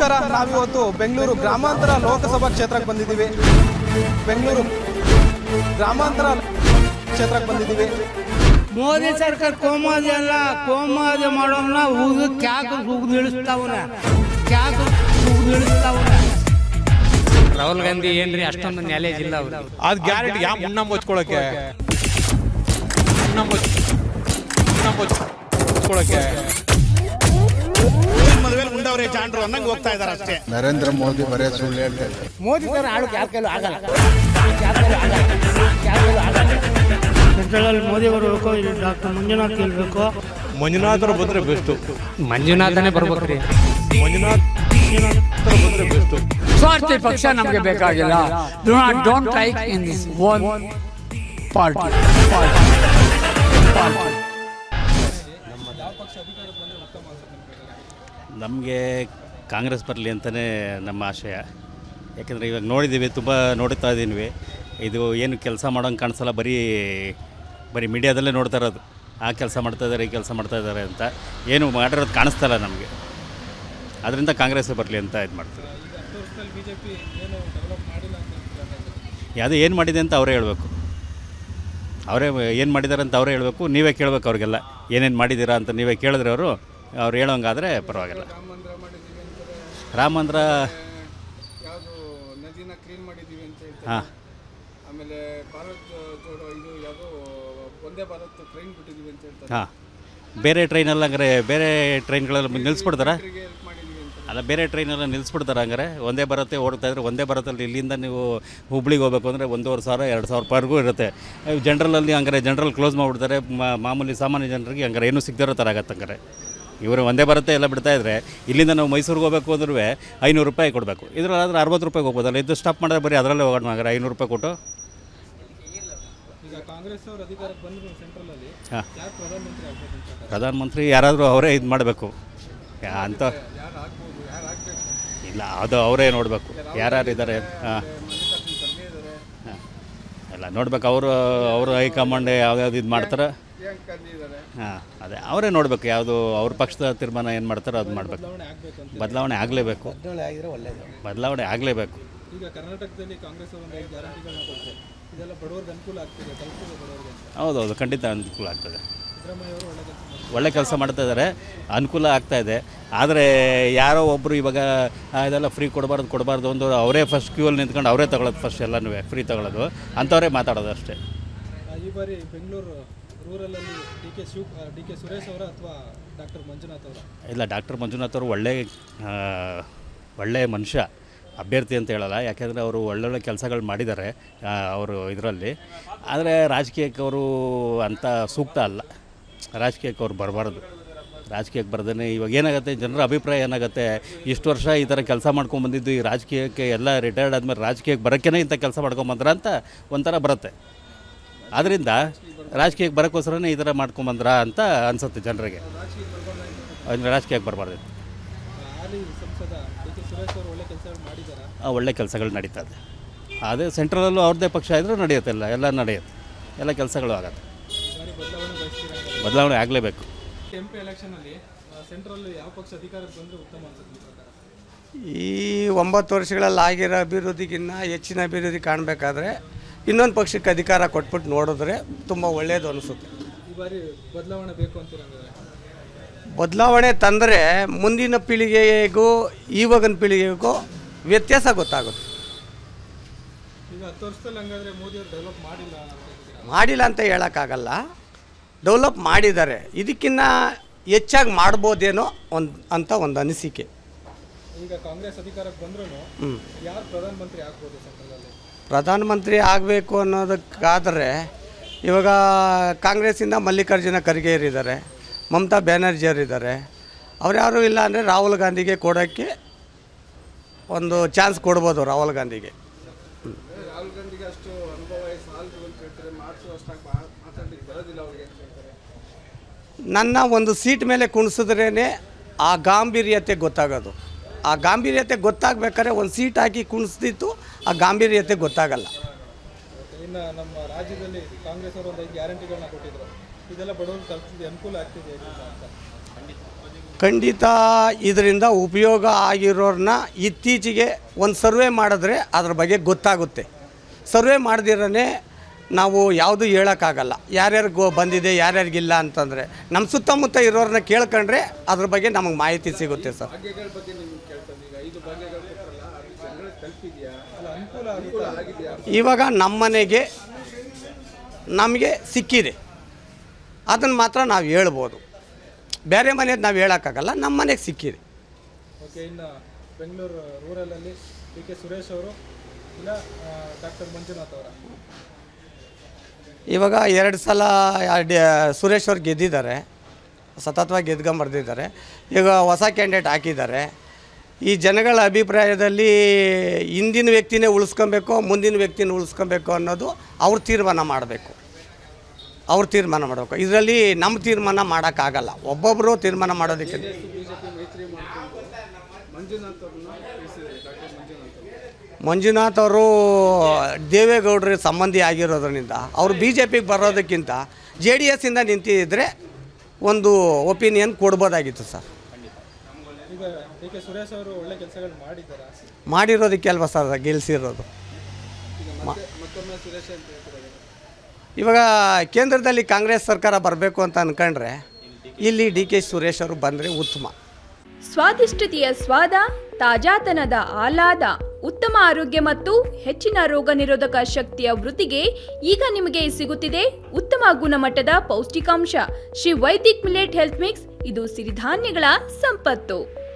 ನಮಸ್ಕಾರ ನಾವಿವತ್ತು ಬೆಂಗಳೂರು ಗ್ರಾಮಾಂತರ ಲೋಕಸಭಾ ಕ್ಷೇತ್ರಕ್ಕೆ ಬಂದಿದ್ದೀವಿ ಬೆಂಗಳೂರು ಗ್ರಾಮಾಂತರ ಕ್ಷೇತ್ರಕ್ಕೆ ಬಂದಿದ್ದೀವಿ ಮೋದಿ ಸರ್ಕಾರ ಕೋಮಾದಿ ಅಲ್ಲ ಕೋಮಾದಿ ಮಾಡೋನ್ನ ಉಗಿದು ಕ್ಯಾಕ್ ಉಗಿದು ಇಳಿಸ್ತಾವನ ಕ್ಯಾಕ್ ಉಗಿದು ಇಳಿಸ್ತಾವನ ರಾಹುಲ್ ಗಾಂಧಿ ಏನ್ರಿ ಅಷ್ಟೊಂದು ನ್ಯಾಲೇಜ್ ಇಲ್ಲ ಅವ್ರಿಗೆ ಅದು ಗ್ಯಾರಂಟಿ ಯಾವ ಮುನ್ನ ಮುಚ್ಕೊಳಕ್ಕೆ ಮುನ್ನ ಮುಚ್ ಮುನ್ನ ಮುಚ್ಕೊಳಕ್ಕೆ ಮದುವೆಲಿ ಉಂಡವ್ರೆ ಜಾಂಡ್ರು ಅನ್ನಂಗೆ ಹೋಗ್ತಾ ಇದಾರೆ ಅಷ್ಟೇ ನರೇಂದ್ರ ಮೋದಿ ಬರೇ ಸುಳ್ಳು ಹೇಳ್ತಾರೆ ಮೋದಿ ತರ ಆಡೋಕೆ ಯಾರ ಕೈಲೂ ಆಗಲ್ಲ ಯಾರ ಕೈಲೂ ಆಗಲ್ಲ ಯಾರ ಕೈಲೂ ಆಗಲ್ಲ ಸೆಂಟ್ರಲಲ್ಲಿ ಮೋದಿ ಅವರು ಹೇಳ್ಕೋ ಇಲ್ಲಿ ಡಾಕ್ಟರ್ ಮಂಜುನಾಥ್ ಕೇಳಬೇಕು ಮಂಜುನಾಥರು ಬಂದ್ರೆ ಬೆಸ್ಟು ಮಂಜುನಾಥನೇ ಬರ್ಬೇಕ್ರಿ ಮಂಜುನಾಥ್ ಮಂಜುನಾಥರು ಬಂದ್ರೆ ಬೆಸ್ಟು ಸ್ವಾರ್ಥಿ ಪಕ್ಷ ನಮಗೆ ಬೇಕಾಗಿಲ್ಲ do not don't like in this one party ನಮಗೆ ಕಾಂಗ್ರೆಸ್ ಬರಲಿ ಅಂತಲೇ ನಮ್ಮ ಆಶಯ ಯಾಕೆಂದರೆ ಇವಾಗ ನೋಡಿದ್ದೀವಿ ತುಂಬ ನೋಡ್ತಾ ಇದ್ದೀವಿ ಇದು ಏನು ಕೆಲಸ ಮಾಡೋಂಗೆ ಕಾಣಿಸಲ್ಲ ಬರೀ ಬರೀ ಮೀಡಿಯಾದಲ್ಲೇ ನೋಡ್ತಾ ಇರೋದು ಆ ಕೆಲಸ ಮಾಡ್ತಾ ಇದ್ದಾರೆ ಈ ಕೆಲಸ ಮಾಡ್ತಾ ಇದ್ದಾರೆ ಅಂತ ಏನು ಮಾಡಿರೋದು ಕಾಣಿಸ್ತಲ್ಲ ನಮಗೆ ಅದರಿಂದ ಕಾಂಗ್ರೆಸ್ಸೇ ಬರಲಿ ಅಂತ ಇದು ಮಾಡ್ತೀವಿ ಯಾವುದೇ ಏನು ಮಾಡಿದೆ ಅಂತ ಅವರೇ ಹೇಳಬೇಕು ಅವರೇ ಏನು ಮಾಡಿದ್ದಾರೆ ಅಂತ ಅವರೇ ಹೇಳಬೇಕು ನೀವೇ ಕೇಳಬೇಕು ಅವ್ರಿಗೆಲ್ಲ ಏನೇನು ಮಾಡಿದ್ದೀರಾ ಅಂತ ನೀವೇ ಕೇಳಿದ್ರೆ ಅವರು ಅವ್ರು ಹೇಳೋಂಗಾದರೆ ಪರವಾಗಿಲ್ಲ ರಾಮ ಮಂದಿರ ಯಾವುದು ನದಿನ ಕ್ಲೀನ್ ಮಾಡಿದ್ದೀವಿ ಅಂತ ಹೇಳ್ತಾರೆ ಹಾಂ ಆಮೇಲೆ ಭಾರತ್ ಜೋಡೋ ಇದು ಯಾವುದೋ ಒಂದೇ ಭಾರತ್ ಟ್ರೈನ್ ಬಿಟ್ಟಿದ್ದೀವಿ ಅಂತ ಹೇಳ್ತಾರೆ ಹಾಂ ಬೇರೆ ಟ್ರೈನೆಲ್ಲ ಹಂಗಾರೆ ಬೇರೆ ಟ್ರೈನ್ಗಳೆಲ್ಲ ನಿಲ್ಲಿಸ್ಬಿಡ್ತಾರಾ ಹೆಲ್ಪ್ ಮಾಡಿದ್ದೀವಿ ಅಂತ ಅಲ್ಲ ಬೇರೆ ಟ್ರೈನೆಲ್ಲ ನಿಲ್ಲಿಸ್ಬಿಡ್ತಾರೆ ಹಂಗಾರೆ ಒಂದೇ ಬರತ್ತೆ ಓಡ್ತಾ ಇದ್ರೆ ಒಂದೇ ಬರತ್ತಲ್ಲಿ ಇಲ್ಲಿಂದ ನೀವು ಹುಬ್ಳಿಗೆ ಹೋಗ್ಬೇಕು ಅಂದರೆ ಒಂದೂವರೆ ಸಾವಿರ ಎರಡು ಸಾವಿರ ರೂಪಾಯಿಗೂ ಇರುತ್ತೆ ಜನ್ರಲಲ್ಲಿ ಹಂಗಾರೆ ಜನ್ರಲ್ ಕ್ಲೋಸ್ ಮಾಡಿಬಿಡ್ತಾರೆ ಮಾಮೂಲಿ ಸಾಮಾನ್ಯ ಜನರಿಗೆ ಹಂಗಾರೆ ಏನೂ ಸಿಗದಿರೋ ಥರ ಆಗತ್ತೆ ಹಂಗಾರೆ ಇವರು ಒಂದೇ ಬರುತ್ತೆ ಎಲ್ಲ ಬಿಡ್ತಾ ಇದ್ರೆ ಇಲ್ಲಿಂದ ನಾವು ಮೈಸೂರಿಗೆ ಹೋಗ್ಬೇಕು ಅಂದ್ರೂ ಐನೂರು ರೂಪಾಯಿ ಕೊಡಬೇಕು ಇದರಲ್ಲಾದ್ರೆ ಅರವತ್ತು ರೂಪಾಯಿಗೆ ಹೋಗ್ಬೋದಲ್ಲ ಇದು ಸ್ಟಾಪ್ ಮಾಡಿದ್ರೆ ಬರೀ ಅದರಲ್ಲೇ ಹೋಗೋಣ ಹಂಗಾರೆ ಐನೂರು ರೂಪಾಯಿ ಕೊಟ್ಟು ಈಗ ಕಾಂಗ್ರೆಸ್ ಅವರು ಅಧಿಕಾರಕ್ಕೆ ಬಂದ್ರು ಸೆಂಟ್ರಲಲ್ಲಿ ಹಾಂ ಯಾರು ಪ್ರಧಾನಮಂತ್ರಿ ಆಗ್ಬೇಕು ಅಂತ ಪ್ರಧಾನಮಂತ್ರಿ ಯಾರಾದರೂ ಅವರೇ ಇದು ಮಾಡಬೇಕು ಅಂತ ಯಾರು ಆಗ್ಬೋದು ಯಾರು ಆಗಬೇಕು ಇಲ್ಲ ಅದು ಅವರೇ ನೋಡಬೇಕು ಯಾರ್ಯಾರು ಇದ್ದಾರೆ ಹಾಂ ಮಲ್ಲಿಕಾರ್ಜುನ್ ಖರ್ಗೆ ಇದ್ದಾರೆ ಹಾಂ ಎಲ್ಲ ನೋಡ್ಬೇಕು ಅವರು ಅವರು ಹೈಕಮಾಂಡ್ ಯಾವ್ಯಾವ್ದು ಇದು ಮಾಡ್ತಾರೆ ಪ್ರಿಯಾಂಕ್ ಗಾಂಧಿ ಇದ್ದಾರೆ ಹಾಂ ಅದೇ ಅವರೇ ನೋಡಬೇಕು ಯಾವುದು ಅವ್ರ ಪಕ್ಷದ ತೀರ್ಮಾನ ಏನು ಮಾಡ್ತಾರೋ ಅದು ಮಾಡಬೇಕು ಬದಲಾವಣೆ ಆಗಬೇಕು ಅಂತ ಬದಲಾವಣೆ ಆಗಲೇಬೇಕು ಬದಲಾವಣೆ ಆಗಲೇಬೇಕು ಈಗ ಕರ್ನಾಟಕದಲ್ಲಿ ಕಾಂಗ್ರೆಸ್ ಅವರು ಒಂದು ಐದು ಗ್ಯಾರಂಟಿಗಳನ್ನ ಕೊಡ್ತಾರೆ ಇದೆಲ್ಲ ಬಡವರಿಗೆ ಅನುಕೂಲ ಆಗ್ತಿದೆ ತಲುಪಿದೆ ಬಡವರಿಗೆ ಅಂತ ಹೌದೌದು ಖಂಡಿತ ಅನುಕೂಲ ಆಗ್ತದೆ ಸಿದ್ದರಾಮಯ್ಯ ಅವರು ಒಳ್ಳೆ ಕೆಲಸ ಮಾಡ್ತಾರೆ ಒಳ್ಳೆ ಕೆಲಸ ಮಾಡ್ತಾ ಇದ್ದಾರೆ ಅನುಕೂಲ ಆಗ್ತಾ ಇದೆ ಆದರೆ ಯಾರೋ ಒಬ್ಬರು ಇವಾಗ ಆ, ಇದೆಲ್ಲ ಫ್ರೀ ಕೊಡಬಾರ್ದು ಕೊಡಬಾರ್ದು ಒಂದು ಅವರೇ ಫಸ್ಟ್ ಕ್ಯೂವಲ್ಲಿ ನಿಂತ್ಕೊಂಡು ಅವರೇ ತಗೊಳ್ಳೋದು ಫಸ್ಟ್ ಎಲ್ಲನೂ ಫ್ರೀ ತಗೊಳ್ಳೋದು ಅಂಥವರೇ ಮಾತಾಡೋದು ಅಷ್ಟೇ ಆ, ಈ ಬಾರಿ ಬೆಂಗಳೂರು ರೂರಲಲ್ಲಿ D K Shiv D K Suresh ಅವರ ಅಥವಾ ಡಾಕ್ಟರ್ ಮಂಜುನಾಥ್ ಅವರ ಇಲ್ಲ ಡಾಕ್ಟರ್ ಮಂಜುನಾಥ್ ಅವರು ಒಳ್ಳೆ ಆ, ಒಳ್ಳೆಯ ಮನುಷ್ಯ ಅಭ್ಯರ್ಥಿ ಅಂತ ಹೇಳಲ್ಲ ಯಾಕೆಂದರೆ ಅವರು ಒಳ್ಳೊಳ್ಳೆ ಕೆಲಸಗಳು ಮಾಡಿದ್ದಾರೆ ಆ, ಅವರು ಇದರಲ್ಲಿ ಆದರೆ ರಾಜಕೀಯಕ್ಕೆ ಅವರು ಅಂಥ ಸೂಕ್ತ ಅಲ್ಲ ರಾಜಕೀಯಕ್ಕೆ ಅವ್ರು ಬರಬಾರ್ದು ರಾಜಕೀಯಕ್ಕೆ ಬರ್ದೇ ಇವಾಗ ಏನಾಗುತ್ತೆ ಜನರ ಅಭಿಪ್ರಾಯ ಏನಾಗುತ್ತೆ ಇಷ್ಟು ವರ್ಷ ಈ ಥರ ಕೆಲಸ ಮಾಡ್ಕೊಂಬಂದಿದ್ದು ಈ ರಾಜಕೀಯಕ್ಕೆ ಎಲ್ಲ ರಿಟೈರ್ಡ್ ಆದಮೇಲೆ ರಾಜಕೀಯಕ್ಕೆ ಬರೋಕ್ಕೇ ಇಂಥ ಕೆಲಸ ಮಾಡ್ಕೊಂಬಂದ್ರ ಅಂತ ಒಂಥರ ಬರುತ್ತೆ ಆದ್ದರಿಂದ ರಾಜಕೀಯಕ್ಕೆ ಬರೋಕ್ಕೋಸ್ಕರನೇ ಈ ಥರ ಮಾಡ್ಕೊಂಬಂದ್ರ ಅಂತ ಅನಿಸುತ್ತೆ ಜನರಿಗೆ ಅಂದರೆ ರಾಜಕೀಯಕ್ಕೆ ಬರಬಾರ್ದು ಹಾಲಿ ಸಂಸದ ಡಿ ಕೆ ಸುರೇಶ್ ಅವರು ಒಳ್ಳೆ ಕೆಲಸಗಳು ಮಾಡಿದ್ದಾರೆ ಆ, ಒಳ್ಳೆ ಕೆಲಸಗಳು ನಡೀತಾ ಇದೆ ಅದೇ ಸೆಂಟ್ರಲಲ್ಲೂ ಅವ್ರದ್ದೇ ಪಕ್ಷ ಇದ್ದರೂ ನಡೆಯುತ್ತೆ ಎಲ್ಲ ಎಲ್ಲ ನಡೆಯುತ್ತೆ ಎಲ್ಲ ಕೆಲಸಗಳು ಆಗತ್ತೆ ಈ ಬಾರಿ ಬದಲಾವಣೆ ಬಯಸ್ತೀರಾ ಬದಲಾವಣೆ ಆಗಲೇಬೇಕು ಎಂ ಪಿ ಎಲೆಕ್ಷನಲ್ಲಿ ಸೆಂಟ್ರಲ್ ಯಾವ ಪಕ್ಷ ಅಧಿಕಾರಕ್ಕೆ ಬಂದರೆ ಉತ್ತಮ ಅನ್ಸುತ್ತೆ ನಿಮ್ಮ ಪ್ರಕಾರ ಈ ಒಂಬತ್ತು ವರ್ಷಗಳಲ್ಲಿ ಆಗಿರೋ ಅಭಿವೃದ್ಧಿಗಿನ್ನ ಹೆಚ್ಚಿನ ಅಭಿವೃದ್ಧಿ ಕಾಣಬೇಕಾದ್ರೆ ಇನ್ನೊಂದು ಪಕ್ಷಕ್ಕೆ ಅಧಿಕಾರ ಕೊಟ್ಬಿಟ್ಟು ನೋಡಿದ್ರೆ ತುಂಬ ಒಳ್ಳೆಯದು ಅನಿಸುತ್ತೆ ಈ ಬಾರಿ ಬದಲಾವಣೆ ಬೇಕು ಅಂತೀರ ಹಂಗಾದ್ರೆ ಬದಲಾವಣೆ ತಂದರೆ ಮುಂದಿನ ಪೀಳಿಗೆಗೂ ಇವಾಗಿನ ಪೀಳಿಗೆಗೂ ವ್ಯತ್ಯಾಸ ಗೊತ್ತಾಗುತ್ತೆ ಈಗ ಹತ್ತು ವರ್ಷದಲ್ಲಿ ಹಂಗಾದ್ರೆ ಮೋದಿ ಅವರು ಡೆವಲಪ್ ಮಾಡಿಲ್ಲ ಅಂತ ಹೇಳ್ತೀರಾ ಮಾಡಿಲ್ಲ ಅಂತ ಹೇಳೋಕ್ಕಾಗಲ್ಲ ಡೆವಲಪ್ ಮಾಡಿದ್ದಾರೆ ಇದಕ್ಕಿನ್ನ ಹೆಚ್ಚಾಗಿ ಮಾಡ್ಬೋದೇನೋ ಒಂದು ಅಂತ ಒಂದು ಅನಿಸಿಕೆ ಈಗ ಕಾಂಗ್ರೆಸ್ ಅಧಿಕಾರಕ್ಕೆ ಬಂದ್ರೂ ಹ್ಞೂ ಯಾರು ಪ್ರಧಾನಮಂತ್ರಿ ಆಗ್ಬೋದು ಸೆಂಟ್ರಲಲ್ಲಿ ಪ್ರಧಾನಮಂತ್ರಿ ಆಗಬೇಕು ಅನ್ನೋದಕ್ಕಾದರೆ ಇವಾಗ ಕಾಂಗ್ರೆಸ್ಸಿಂದ ಮಲ್ಲಿಕಾರ್ಜುನ ಖರ್ಗೆಯರಿದ್ದಾರೆ ಮಮತಾ ಬ್ಯಾನರ್ಜಿಯವರಿದ್ದಾರೆ ಅವ್ರು ಯಾರೂ ಇಲ್ಲ ಅಂದರೆ ರಾಹುಲ್ ಗಾಂಧಿಗೆ ಕೊಡೋಕ್ಕೆ ಒಂದು ಚಾನ್ಸ್ ಕೊಡ್ಬೋದು ರಾಹುಲ್ ಗಾಂಧಿಗೆ ರಾಹುಲ್ ಗಾಂಧಿಗೆ ಅಷ್ಟು ಅನುಭವ ಸಾಲದು ಅಂತ ಹೇಳ್ತಾರೆ ಮಾರ್ಕ್ಸು ಅಷ್ಟಾಗಿ ಮಾತಾಡ್ಲಿಕ್ಕೆ ಬರೋದಿಲ್ಲ ಅವ್ರಿಗೆ ಅಂತ ಹೇಳ್ತಾರೆ ನನ್ನ ಒಂದು ಸೀಟ್ ಮೇಲೆ ಕುಣಿಸಿದ್ರೇ ಆ ಗಾಂಭೀರ್ಯತೆ ಗೊತ್ತಾಗೋದು ಆ ಗಾಂಭೀರ್ಯತೆ ಗೊತ್ತಾಗಬೇಕಾದ್ರೆ ಒಂದು ಸೀಟ್ ಹಾಕಿ ಕುಣಿಸ್ದಿತ್ತು ಆ ಗಾಂಭೀರ್ಯತೆ ಗೊತ್ತಾಗಲ್ಲ ಇನ್ನು ನಮ್ಮ ರಾಜ್ಯದಲ್ಲಿ ಕಾಂಗ್ರೆಸ್ ಅವರು ಒಂದು ಐದು ಗ್ಯಾರಂಟಿಗಳನ್ನ ಕೊಟ್ಟಿದ್ರು ಇದೆಲ್ಲ ಬಡವರು ತಲುಪಿಸಿದೆ ಅನುಕೂಲ ಆಗ್ತಿದೆ ಇದರಿಂದ ಅಂತ ಖಂಡಿತ ಇದರಿಂದ ಉಪಯೋಗ ಆಗಿರೋರನ್ನ ಇತ್ತೀಚೆಗೆ ಒಂದು ಸರ್ವೆ ಮಾಡಿದ್ರೆ ಅದ್ರ ಬಗ್ಗೆ ಗೊತ್ತಾಗುತ್ತೆ ಸರ್ವೆ ಮಾಡ್ದಿರೇ ನಾವು ಯಾವುದು ಹೇಳೋಕ್ಕಾಗಲ್ಲ ಯಾರ್ಯಾರಿಗೂ ಬಂದಿದೆ ಯಾರ್ಯಾರಿಗಿಲ್ಲ ಅಂತಂದರೆ ನಮ್ಮ ಸುತ್ತಮುತ್ತ ಇರೋರನ್ನ ಕೇಳ್ಕೊಂಡ್ರೆ ಅದ್ರ ಬಗ್ಗೆ ನಮಗೆ ಮಾಹಿತಿ ಸಿಗುತ್ತೆ ಸರ್ ಭಾಗ್ಯಗಳ ಬಗ್ಗೆ ನಿಮ್ಗೆ ಕೇಳ್ತಾರೆ ಈಗ ಐದು ಭಾಗ್ಯಗಳು ಕೊಟ್ಟರಲ್ಲ ಅದು ಜನಗಳಿಗೆ ತಲುಪಿದ್ಯಾ ಅಲ್ಲ ಅನುಕೂಲ ಅನುಕೂಲ ಆಗಿದೆಯಾ ಇವಾಗ ನಮ್ಮನೆಗೆ ನಮಗೆ ಸಿಕ್ಕಿದೆ ಅದನ್ನು ಮಾತ್ರ ನಾವು ಹೇಳ್ಬೋದು ಬೇರೆ ಮನೆಯದು ನಾವು ಹೇಳೋಕ್ಕಾಗಲ್ಲ ನಮ್ಮ ಮನೆಗೆ ಸಿಕ್ಕಿದೆ ಓಕೆ ಇನ್ನು ಬೆಂಗಳೂರು ರೂರಲಲ್ಲಿ ಡಿ ಕೆ ಸುರೇಶ್ ಅವರು ಇಲ್ಲ ಡಾಕ್ಟರ್ ಮಂಜುನಾಥ್ ಅವರ ಇವಾಗ ಎರಡು ಸಲ ಆ ಡಿ- ಸುರೇಶ್ ಅವ್ರು ಗೆದ್ದಿದ್ದಾರೆ ಸತತವಾಗಿ ಗೆದ್ಕೊಂಬರ್ದಿದ್ದಾರೆ ಈಗ ಹೊಸ ಕ್ಯಾಂಡಿಡೇಟ್ ಹಾಕಿದ್ದಾರೆ ಈ ಜನಗಳ ಅಭಿಪ್ರಾಯದಲ್ಲಿ ಹಿಂದಿನ ವ್ಯಕ್ತಿನೇ ಉಳಿಸ್ಕೊಬೇಕು ಮುಂದಿನ ವ್ಯಕ್ತಿನ ಉಳಿಸ್ಕೊಬೇಕು ಅನ್ನೋದು ಅವ್ರು ತೀರ್ಮಾನ ಮಾಡಬೇಕು ಅವ್ರು ತೀರ್ಮಾನ ಮಾಡಬೇಕು ಇದರಲ್ಲಿ ನಮ್ಮ ತೀರ್ಮಾನ ಮಾಡೋಕ್ಕಾಗಲ್ಲ ಒಬ್ಬೊಬ್ಬರು ತೀರ್ಮಾನ ಮಾಡೋದಕ್ಕೆ ಬಿಜೆಪಿ ಮೈತ್ರಿ ಮಾಡ್ಕೊಂಡು ಮಂಜುನಾಥ್ ಅವ್ರನ್ನ ಇಳಿಸಿದ್ದಾರೆ ಡಾಕ್ಟರ್ ಮಂಜುನಾಥ್ ಅವರು ಮಂಜುನಾಥ್ ಅವರು ದೇವೇಗೌಡರ ಸಂಬಂಧಿ ಆಗಿರೋದ್ರಿಂದ ಅವರು ಬಿ ಜೆ ಪಿಗೆ ಬರೋದಕ್ಕಿಂತ ಜೆ ಡಿ ಎಸ್ಸಿಂದ ನಿಂತಿದ್ದರೆ ಒಂದು ಒಪಿನಿಯನ್ ಕೊಡ್ಬೋದಾಗಿತ್ತು ಸರ್ ಈಗ ಡಿ ಕೆ ಸುರೇಶ್ ಅವರು ಒಳ್ಳೆ ಕೆಲಸಗಳು ಮಾಡಿದ್ದಾರಾ ಮಾಡಿರೋದಕ್ಕೆ ಅಲ್ವಾ ಸರ್ ಗೆಲ್ಸಿರೋದು ಮತ್ತೆ ಮತ್ತೊಮ್ಮೆ ಸುರೇಶ್ ಅಂತ ಹೇಳ್ತಿದ್ದಾರೆ ಇವಾಗ ಕೇಂದ್ರದಲ್ಲಿ ಕಾಂಗ್ರೆಸ್ ಸರ್ಕಾರ ಬರಬೇಕು ಅಂತ ಅಂದ್ಕೊಂಡ್ರೆ ಇಲ್ಲಿ ಡಿ ಕೆ ಸುರೇಶ್ ಅವರು ಬಂದರೆ ಉತ್ತಮ ಸ್ವಾದಿಷ್ಟತೆಯ ಸ್ವಾದ ತಾಜಾತನದ ಆಹ್ಲಾದ ಉತ್ತಮ ಆರೋಗ್ಯ ಮತ್ತು ಹೆಚ್ಚಿನ ರೋಗ ನಿರೋಧಕ ಶಕ್ತಿಯ ವೃತ್ತಿಗೆ ಈಗ ನಿಮಗೆ ಸಿಗುತ್ತಿದೆ ಉತ್ತಮ ಗುಣಮಟ್ಟದ ಪೌಷ್ಟಿಕಾಂಶ Shri Vaidik millet health mix ಇದು ಸಿರಿಧಾನ್ಯಗಳ ಸಂಪತ್ತು